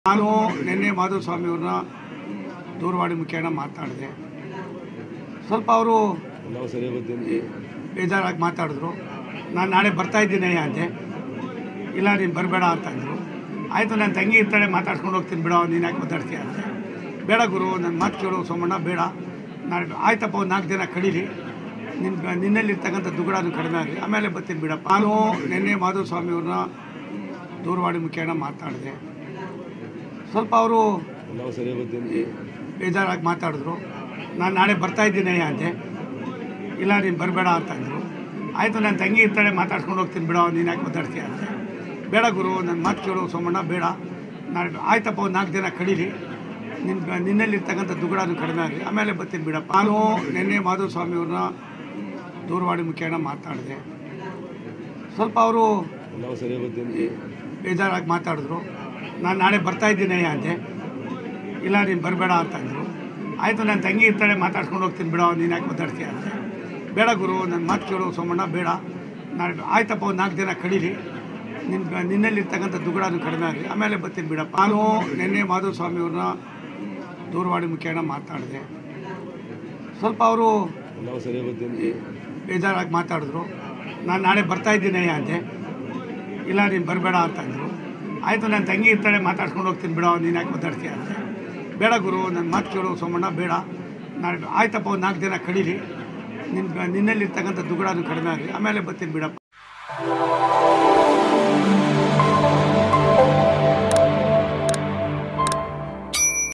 ನಾನು ನಿನ್ನೆ ಮಾಧುಸ್ವಾಮಿ ಅವ್ರನ್ನ ದೂರವಾಣಿ ಮುಖೇನ ಮಾತಾಡಿದೆ ಸ್ವಲ್ಪ ಅವರು ನಾವು ಸರಿಯಾಗಿ ಗೊತ್ತಿಲ್ಲ ಬೇಜಾರಾಗಿ ಮಾತಾಡಿದ್ರು ನಾನು ನಾಳೆ ಬರ್ತಾ ಇದ್ದೀನಿ ಅಂದೆ ಇಲ್ಲ ನೀನು ಬರಬೇಡ ಅಂತಂದರು ಆಯಿತು ನನ್ನ ತಂಗಿ ಇರ್ತಾಳೆ ಮಾತಾಡ್ಸ್ಕೊಂಡು ಹೋಗ್ತೀನಿ ಬಿಡೋ ನೀನು ಯಾಕೆ ಮಾತಾಡ್ತೀಯ ಅಂತೆ ಬೇಡ ಗುರು ನನ್ನ ಮಾತು ಕೇಳು ಸೋಮಣ್ಣ ಬೇಡ ನಾಳೆ ಆಯ್ತಪ್ಪ ಒಂದು ನಾಲ್ಕು ದಿನ ಕಳೀಲಿ ನಿನ್ನ ನಿನ್ನಲ್ಲಿರ್ತಕ್ಕಂಥ ದುಗುಡನು ಕಡಿಮೆ ಆಗಲಿ ಆಮೇಲೆ ಬರ್ತೀನಿ ಬಿಡಪ್ಪ ನಾನು ನಿನ್ನೆ ಮಾಧುಸ್ವಾಮಿ ಅವ್ರನ್ನ ದೂರವಾಣಿ ಮುಖೇನ ಮಾತಾಡಿದೆ ಸ್ವಲ್ಪ ಅವರು ನಾವು ಸರಿಯಾಗಿ ಗೊತ್ತಿಲ್ಲ ಬೇಜಾರಾಗಿ ಮಾತಾಡಿದ್ರು ನಾನು ನಾಳೆ ಬರ್ತಾ ಇದ್ದೀನಿ ಅಂದೆ ಇಲ್ಲ ನೀನು ಬರಬೇಡ ಅಂತಂದರು ಆಯಿತು ನನ್ನ ತಂಗಿ ಇರ್ತಾಳೆ ಮಾತಾಡ್ಸ್ಕೊಂಡು ಹೋಗ್ತೀನಿ ಬಿಡೋ ನೀನು ಯಾಕೆ ಮಾತಾಡ್ತೀಯ ಅಂತೆ ಬೇಡ ಗುರು ನನ್ನ ಮಾತು ಕೇಳು ಸೋಮಣ್ಣ ಬೇಡ ನಾಳೆ ಆಯ್ತಪ್ಪ ಒಂದು ನಾಲ್ಕು ದಿನ ಕಳೀಲಿ ನಿನ್ನ ನಿನ್ನಲ್ಲಿರ್ತಕ್ಕಂಥ ದುಗುಡನು ಕಡಿಮೆ ಆಗಲಿ ಆಮೇಲೆ ಬರ್ತೀನಿ ಬಿಡಪ್ಪ ನಾನು ನಿನ್ನೆ ಮಾಧುಸ್ವಾಮಿ ಅವ್ರನ್ನ ದೂರವಾಣಿ ಮುಖೇನ ಮಾತಾಡಿದೆ ಸ್ವಲ್ಪ ಅವರು ನಾವು ಸರಿಯಾಗಿ ಗೊತ್ತಿಲ್ಲ ಬೇಜಾರಾಗಿ ಮಾತಾಡಿದ್ರು ನಾನು ನಾಳೆ ಬರ್ತಾ ಇದ್ದೀನಿ ಅಂದೆ ಇಲ್ಲ ನೀನು ಬರಬೇಡ ಅಂತಂದರು ಆಯಿತು ನನ್ನ ತಂಗಿ ಇರ್ತಾಳೆ ಮಾತಾಡ್ಸ್ಕೊಂಡು ಹೋಗ್ತೀನಿ ಬಿಡೋ ನೀನು ಯಾಕೆ ಮಾತಾಡ್ತೀಯ ಅಂತೆ ಬೇಡ ಗುರು ನನ್ನ ಮಾತು ಕೇಳು ಸೋಮಣ್ಣ ಬೇಡ ನಾಳೆ ಆಯ್ತಪ್ಪ ಒಂದು ನಾಲ್ಕು ದಿನ ಕಳೀಲಿ ನಿನ್ನ ನಿನ್ನಲ್ಲಿರ್ತಕ್ಕಂಥ ದುಗುಡನು ಕಡಿಮೆ ಆಗಲಿ ಆಮೇಲೆ ಬರ್ತೀನಿ ಬಿಡಪ್ಪ ನಾನು ನಿನ್ನೆ ಮಾಧುಸ್ವಾಮಿ ಅವ್ರನ್ನ ದೂರವಾಣಿ ಮುಖೇನ ಮಾತಾಡಿದೆ ಸ್ವಲ್ಪ ಅವರು ನಾವು ಸರಿಯಾಗಿ ಗೊತ್ತಿಲ್ಲ ಬೇಜಾರಾಗಿ ಮಾತಾಡಿದ್ರು ನಾನು ನಾಳೆ ಬರ್ತಾ ಇದ್ದೀನಿ ಅಂದೆ ಇಲ್ಲ ನೀನು ಬರಬೇಡ ಅಂತಂದರು ಆಯಿತು ನನ್ನ ತಂಗಿ ಇರ್ತಾಳೆ ಮಾತಾಡ್ಸ್ಕೊಂಡು ಹೋಗ್ತೀನಿ ಬಿಡೋ ನೀನು ಯಾಕೆ ಮಾತಾಡ್ತೀಯ ಅಂತೆ ಬೇಡ ಗುರು ನನ್ನ ಮಾತು ಕೇಳು ಸೋಮಣ್ಣ ಬೇಡ ನಾಳೆ ಆಯ್ತಪ್ಪ ಒಂದು ನಾಲ್ಕು ದಿನ ಕಳೀಲಿ ನಿನ್ನ ನಿನ್ನಲ್ಲಿರ್ತಕ್ಕಂಥ ದುಗುಡನು ಕಡಿಮೆ ಆಗಲಿ ಆಮೇಲೆ ಬರ್ತೀನಿ ಬಿಡಪ್ಪ